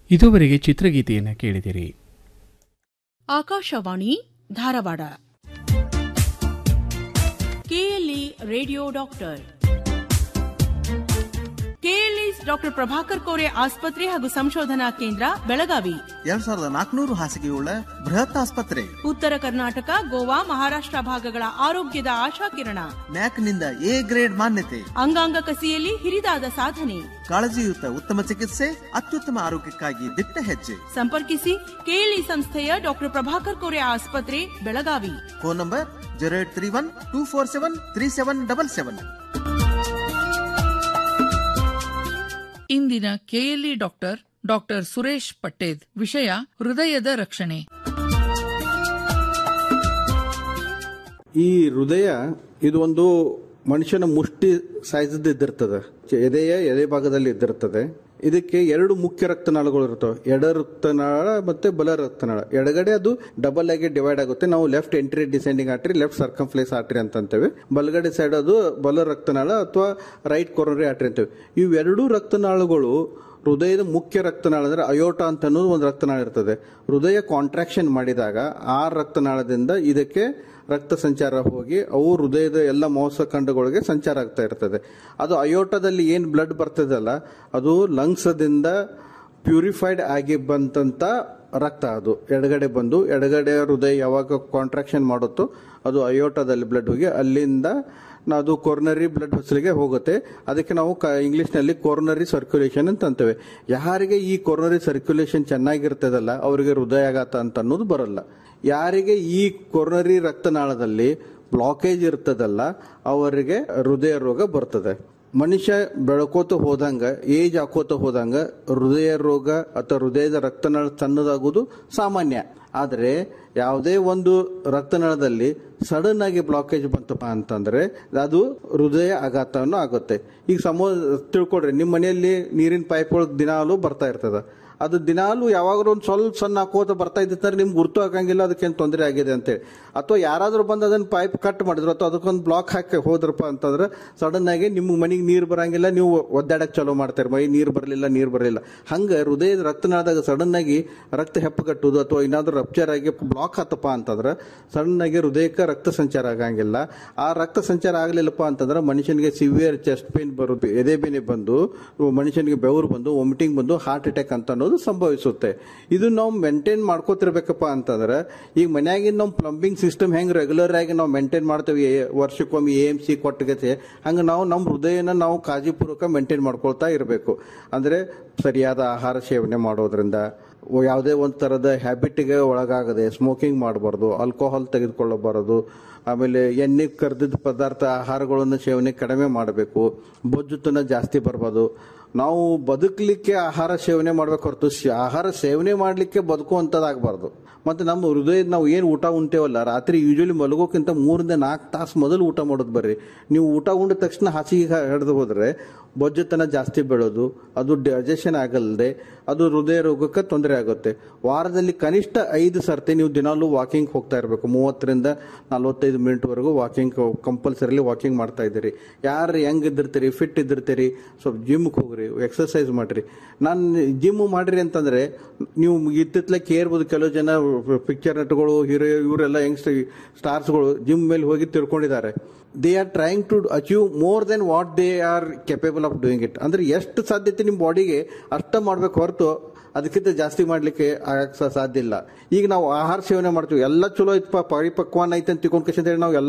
ಇದುವರೆಗೆ ಚಿತ್ರಗೀತೆಯನ್ನು ಕೇಳಿದಿರಿ Akashvani Dharwad KLE radio doctor KLE doctor Prabhakar Kore ಆಸ್ಪತ್ರೆ ಹಾಗೂ ಸಂಶೋಧನಾ ಕೇಂದ್ರ ಬೆಳಗಾವಿ ಎರಡ್ ಸಾವಿರದ ನಾಲ್ಕುನೂರು ಹಾಸಿಗೆಯುಳ್ಳ ಬೃಹತ್ ಆಸ್ಪತ್ರೆ ಉತ್ತರ ಕರ್ನಾಟಕ ಗೋವಾ ಮಹಾರಾಷ್ಟ್ರ ಭಾಗಗಳ ಆರೋಗ್ಯದ ಆಶಾಕಿರಣ ನ್ಯಾಕ್ನಿಂದ ಎ ಗ್ರೇಡ್ ಮಾನ್ಯತೆ ಅಂಗಾಂಗ ಕಸಿಯಲ್ಲಿ ಹಿರಿದಾದ ಸಾಧನೆ ಕಾಳಜಿಯುತ ಉತ್ತಮ ಚಿಕಿತ್ಸೆ ಅತ್ಯುತ್ತಮ ಆರೋಗ್ಯಕ್ಕಾಗಿ ದಿಟ್ಟ ಹೆಜ್ಜೆ ಸಂಪರ್ಕಿಸಿ ಕೆಎಲ್ಇ ಸಂಸ್ಥೆಯ ಡಾಕ್ಟರ್ ಪ್ರಭಾಕರ್ ಕೋರೆ ಆಸ್ಪತ್ರೆ Belagavi phone number zero eight three one two four seven three seven double seven ಇಂದಿನ KLE doctor doctor Suresh Patted ವಿಷಯ ಹೃದಯದ ರಕ್ಷಣೆ ಈ ಹೃದಯ ಇದು ಒಂದು ಮನುಷ್ಯನ ಮುಷ್ಟಿ ಸೈಜ್ ಇದ್ದಿರ್ತದೆ ಎದೆಯ ಎದೆ ಭಾಗದಲ್ಲಿ ಇದ್ದಿರ್ತದೆ ಇದಕ್ಕೆ ಎರಡು ಮುಖ್ಯ ರಕ್ತನಾಳಗಳು ಇರ್ತವೆ ಎಡ ರಕ್ತನಾಳ ಮತ್ತೆ ಬಲ ರಕ್ತನಾಳ ಎಡಗಡೆ ಅದು ಡಬಲ್ ಆಗಿ ಡಿವೈಡ್ ಆಗುತ್ತೆ ನಾವು left anterior descending artery left circumflex artery ಅಂತ ಅಂತೇವೆ ಬಲಗಡೆ ಸೈಡ್ ಅದು ಬಲ ರಕ್ತನಾಳ ಅಥವಾ ರೈಟ್ ಕೊರನರಿ ಆರ್ಟ್ರಿ ಅಂತೇವೆ ಇವೆರಡೂ ರಕ್ತನಾಳಗಳು ಹೃದಯದ ಮುಖ್ಯ ರಕ್ತನಾಳ ಅಂದ್ರೆ ಅಯೋಟ ಅಂತ ಅನ್ನೋದು ಒಂದು ರಕ್ತನಾಳ ಇರ್ತದೆ ಹೃದಯ ಕಾಂಟ್ರಾಕ್ಷನ್ ಮಾಡಿದಾಗ ಆ ರಕ್ತನಾಳದಿಂದ ಇದಕ್ಕೆ ರಕ್ತ ಸಂಚಾರ ಹೋಗಿ ಅವು ಹೃದಯದ ಎಲ್ಲ ಮಾಂಸಖಂಡಗಳಿಗೆ ಸಂಚಾರ ಆಗ್ತಾ ಇರ್ತದೆ ಅದು ಅಯೋಟದಲ್ಲಿ ಏನು ಬ್ಲಡ್ ಬರ್ತದಲ್ಲ ಅದು ಲಂಗ್ಸದಿಂದ ಪ್ಯೂರಿಫೈಡ್ ಆಗಿ ಬಂದಂತ ರಕ್ತ ಅದು ಎಡಗಡೆ ಬಂದು ಎಡಗಡೆ ಹೃದಯ ಯಾವಾಗ ಕಾಂಟ್ರಾಕ್ಷನ್ ಮಾಡುತ್ತೋ ಅದು ಅಯೋಟದಲ್ಲಿ ಬ್ಲಡ್ ಹೋಗಿ ಅಲ್ಲಿಂದ ನಾ- ಅದು ಕೊರ್ನರಿ ಬ್ಲಡ್ ವೆಸಲ್ಗೆ ಹೋಗುತ್ತೆ ಅದಕ್ಕೆ ನಾವು ಇಂಗ್ಲಿಷ್ನಲ್ಲಿ ಕೊರ್ನರಿ ಸರ್ಕ್ಯುಲೇಷನ್ ಅಂತ ಅಂತೇವೆ ಯಾರಿಗೆ ಈ ಕೊರ್ನರಿ ಸರ್ಕ್ಯುಲೇಷನ್ ಚೆನ್ನಾಗಿರ್ತದಲ್ಲ ಅವರಿಗೆ ಹೃದಯಾಘಾತ ಅಂತ ಅನ್ನೋದು ಬರಲ್ಲ ಯಾರಿಗೆ ಈ ಕೊರ್ನರಿ ರಕ್ತನಾಳದಲ್ಲಿ ಬ್ಲಾಕೇಜ್ ಇರ್ತದಲ್ಲ ಅವರಿಗೆ ಹೃದಯ ರೋಗ ಬರ್ತದೆ ಮನುಷ್ಯ ಬೆಳಕೋತ ಹೋದಂಗ ಏಜ್ ಹಾಕೋತ ಹೋದಂಗ ಹೃದಯ ರೋಗ ಅಥವಾ ಹೃದಯದ ರಕ್ತನಾಳ ಸಣ್ಣದಾಗುವುದು ಸಾಮಾನ್ಯ ಆದರೆ ಯಾವುದೇ ಒಂದು ರಕ್ತನಾಳದಲ್ಲಿ ಸಡನ್ ಆಗಿ ಬ್ಲಾಕೇಜ್ ಬಂತಪ್ಪ ಅಂತಂದ್ರೆ ಅದು ಹೃದಯ ಆಘಾತವನ್ನು ಆಗುತ್ತೆ ಈಗ ಸಮೋ ತಿಳ್ಕೊಡ್ರಿ ನಿಮ್ಮ ಮನೆಯಲ್ಲಿ ನೀರಿನ ಪೈಪ್ ಒಳಗೆ ದಿನಾಲು ಬರ್ತಾ ಇರ್ತದ ಅದು ದಿನಾಲು ಯಾವಾಗಲೂ ಒಂದು ಸ್ವಲ್ಪ ಸಣ್ಣ ಹಾಕೋತ ಬರ್ತಾ ಇದ್ದಿತ್ತಂದ್ರೆ ನಿಮ್ಗೆ ಗುರ್ತು ಹಾಕಂಗಿಲ್ಲ ಅದಕ್ಕೇನು ತೊಂದರೆ ಆಗಿದೆ ಅಂತೇಳಿ ಅಥವಾ ಯಾರಾದರೂ ಬಂದು ಅದನ್ನ ಪೈಪ್ ಕಟ್ ಮಾಡಿದ್ರು ಅಥವಾ ಅದಕ್ಕೊಂದು ಬ್ಲಾಕ್ ಹಾಕಿ ಹೋದ್ರಪ್ಪ ಅಂತಂದ್ರೆ ಸಡನ್ ಆಗಿ ನಿಮ್ಮ ಮನೆಗೆ ನೀರು ಬರಂಗಿಲ್ಲ ನೀವು ಒದ್ದಾಡಕ್ ಚಲೋ ಮಾಡ್ತಾರೆ ಮೈ ನೀರು ಬರಲಿಲ್ಲ ನೀರು ಬರಲಿಲ್ಲ ಹಂಗೆ ಹೃದಯದ ರಕ್ತನಾಳದಾಗ ಸಡನ್ ಆಗಿ ರಕ್ತ ಹೆಪ್ಪುಗಟ್ಟುವುದು ಅಥವಾ ಏನಾದರೂ ರಪ್ಚರ್ ಆಗಿ ಬ್ಲಾಕ್ ಆತಪ್ಪ ಅಂತಂದ್ರೆ ಸಡನ್ ಆಗಿ ಹೃದಯಕ್ಕೆ ರಕ್ತ ಸಂಚಾರ ಆಗಂಗಿಲ್ಲ ಆ ರಕ್ತ ಸಂಚಾರ ಆಗಲಿಲ್ಲಪ್ಪ ಅಂತಂದ್ರೆ ಮನುಷ್ಯನಿಗೆ ಸಿವಿಯರ್ ಚೆಸ್ಟ್ ಪೇನ್ ಬರೋದು ಎದೆ ಬೇನೆ ಬಂದು ಮನುಷ್ಯನಿಗೆ ಬೆವರು ಬಂದು ವಾಮಿಟಿಂಗ್ ಬಂದು ಹಾರ್ಟ್ ಅಟ್ಯಾಕ್ ಅಂತ ಅನ್ನೋದು ಸಂಭವಿಸುತ್ತೆ ಇದು ನಾವು ಮೇಂಟೈನ್ ಮಾಡ್ಕೋತಿರ್ಬೇಕಪ್ಪ ಅಂತಂದ್ರೆ ಈಗ ಮನ್ಯಾಗಿನ ನಾವು ಪ್ಲಂಬಿಂಗ್ ಸಿಸ್ಟಮ್ ಹೆಂಗ್ ರೆಗ್ಯುಲರ್ ಆಗಿ ನಾವು ಮೇಂಟೈನ್ ಮಾಡ್ತೇವೆ ಏ- ವರ್ಷಕ್ಕೊಮ್ಮೆ ಎ ಎಂ ಸಿ ಕೊಟ್ಟಿಗೆ ಹಂಗೆ ನಾವು ನಮ್ಮ ಹೃದಯನ ನಾವು ಕಾಳಜಿಪೂರ್ವಕ ಮೇಂಟೈನ್ ಮಾಡ್ಕೊಳ್ತಾ ಇರಬೇಕು ಅಂದ್ರೆ ಸರಿಯಾದ ಆಹಾರ ಸೇವನೆ ಮಾಡೋದ್ರಿಂದ ಓ- ಯಾವುದೇ ಒಂದು ಥರದ ಹ್ಯಾಬಿಟ್ಗೆ ಒಳಗಾಗದೆ ಸ್ಮೋಕಿಂಗ್ ಮಾಡಬಾರ್ದು ಆಲ್ಕೋಹಾಲ್ ತೆಗೆದುಕೊಳ್ಳಬಾರದು ಆಮೇಲೆ ಎಣ್ಣೆ ಕರೆದಿದ್ದ ಪದಾರ್ಥ ಆಹಾರಗಳನ್ನು ಸೇವನೆ ಕಡಿಮೆ ಮಾಡಬೇಕು ಬೊಜ್ಜುತನ ಜಾಸ್ತಿ ಬರಬಾರ್ದು ನಾವು ಬದುಕಲಿಕ್ಕೆ ಆಹಾರ ಸೇವನೆ ಮಾಡ್ಬೇಕು ಹೊರತು ಶ- ಆಹಾರ ಸೇವನೆ ಮಾಡಲಿಕ್ಕೆ ಬದುಕುವಂಥದ್ದಾಗಬಾರ್ದು ಮತ್ತು ನಮ್ಮ ಹೃದಯದ ನಾವು ಏನು ಊಟ ಉಂಟೇವಲ್ಲ ರಾತ್ರಿ ಯೂಶಲಿ ಮಲಗೋಕ್ಕಿಂತ ಮೂರಿಂದ ನಾಲ್ಕು ತಾಸು ಮೊದಲು ಊಟ ಮಾಡೋದು ಬರ್ರಿ ನೀವು ಊಟ ಉಂಡ ತಕ್ಷಣ ಹಾಸಿಗೆ ಹಿಡಿದು ಹೋದ್ರೆ ಬೊಜ್ಜುತನ ಜಾಸ್ತಿ ಬೆಳೋದು ಅದು ಡೈಜೆಷನ್ ಆಗಲ್ಲದೆ ಅದು ಹೃದಯ ರೋಗಕ್ಕೆ ತೊಂದರೆ ಆಗುತ್ತೆ ವಾರದಲ್ಲಿ ಕನಿಷ್ಠ ಐದು ಸರ್ತಿ ನೀವು ದಿನಾಲೂ ವಾಕಿಂಗ್ ಹೋಗ್ತಾ ಇರಬೇಕು ಮೂವತ್ತರಿಂದ ನಲವತ್ತೈದು ಮಿನಿಟ್ವರೆಗೂ ವಾಕಿಂಗ್ ಕಂಪಲ್ಸರಿಲಿ ವಾಕಿಂಗ್ ಮಾಡ್ತಾ ಇದ್ದೀರಿ ಯಾರು ಹೆಂಗ್ ಇದ್ದಿರ್ತೀರಿ ಫಿಟ್ ಇದ್ದಿರ್ತೀರಿ ಸ್ವಲ್ಪ ಜಿಮ್ಗೆ ಹೋಗ್ರಿ ಎಕ್ಸರ್ಸೈಸ್ ಮಾಡ್ರಿ ನಾನು ಜಿಮ್ ಮಾಡ್ರಿ ಅಂತಂದ್ರೆ ನೀವು ಇತ್ತಿತ್ತಲೆ ಕೇರ್ಬೋದು ಕೆಲವು ಜನ ಪಿಕ್ಚರ್ ನಟಗಳು ಹೀರೋ ಇವರೆಲ್ಲ ಯಂಗ್ ಸ್ಟಾರ್ಸ್ಗಳು ಜಿಮ್ ಮೇಲೆ ಹೋಗಿ ತಿಳ್ಕೊಂಡಿದ್ದಾರೆ they are trying to achieve more than what they are capable of doing it ಅಂದ್ರೆ ಎಷ್ಟು ಸಾಧ್ಯತೆ ನಿಮ್ಮ ಬಾಡಿಗೆ ಅಷ್ಟ ಮಾಡ್ಬೇಕು ಹೊರತು ಅದಕ್ಕಿಂತ ಜಾಸ್ತಿ ಮಾಡ್ಲಿಕ್ಕೆ ಆಗಕ್ಕೆ ಸಾಧ್ಯ ಇಲ್ಲ ಈಗ ನಾವು ಆಹಾರ ಸೇವನೆ ಮಾಡ್ತೀವಿ ಎಲ್ಲ ಚಲೋ ಐತಪ್ಪ ಪರಿಪಕ್ವಾನ ಐತೆ ಅಂತ ತಿಳ್ಕೊಂಡು ನಾವು ಎಲ್ಲ